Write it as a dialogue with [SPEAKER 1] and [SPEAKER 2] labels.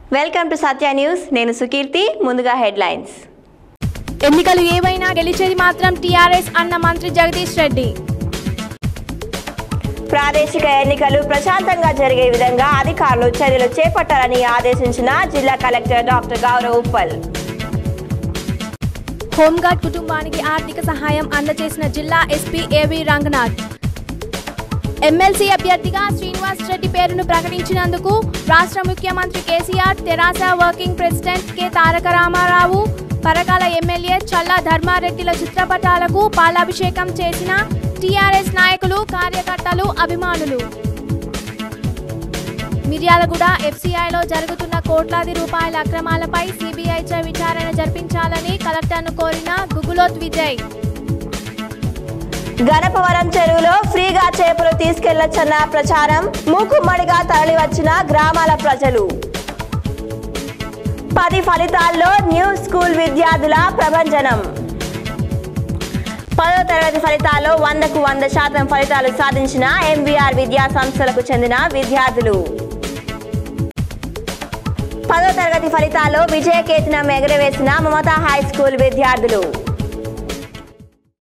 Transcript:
[SPEAKER 1] welcome to Satya news నేను సుకీర్తి ముందుగా headlines
[SPEAKER 2] ఎన్నికలు ఏవైనా గెలిచేది మాత్రం టీఆర్ఎస్ అన్న మంత్రి జగదీష్ రెడ్డి
[SPEAKER 1] ప్రాదేశిక ఎన్నికలు ప్రశాంతంగా జరిగే విధంగా అధికారులు చర్యలు చేపట్టాలని ఆదేశించిన జిల్లా collector doctor Gaurav Uppal
[SPEAKER 2] home guard కుటుంబానికి ఆర్థిక సహాయం అందజేసిన జిల్లా ఎస్పీ ఏవి రంగనాథ్ ఎమ్మెల్సీ అభ్యర్థిగా శ్రీనివాస్ రెడ్డి పేరును ప్రకటించినందుకు రాష్ట్ర ముఖ్యమంత్రి KCR Terasa working president K Taraka Rama Rao Parakala MLA Challa ధర్మారెడ్డిల చిత్రపటాలకు పాలాభిషేకం చేసిన టీఆర్ఎస్ నాయకులు కార్యకర్తలు అభిమానులు మిర్యాలగూడ ఎఫ్సీఐలో జరుగుతున్న కోట్లాది రూపాయల అక్రమాలపై సిబిఐచే విచారణ జరిపించాలని కలెక్టర్ను కోరిన గుగులోత్ విజయ్
[SPEAKER 1] గణపవరం చెరువులో ఫ్రీగా చేపలు తీసుకెళ్లొచ్చన్న ప్రచారం మూకుమ్మడిగా తరలివచ్చిన గ్రామాల ప్రజలు పది ఫలితాల్లో న్యూ స్కూల్ విద్యార్థుల ప్రభంజనం పదో తరగతి ఫలితాల్లో వందకు వంద శాతం ఫలితాలు సాధించిన ఎంవీఆర్ విద్యా సంస్థలకు చెందిన విద్యార్థులు పదో తరగతి ఫలితాల్లో విజయకేతనం ఎగరవేసిన మమతా హై స్కూల్ విద్యార్థులు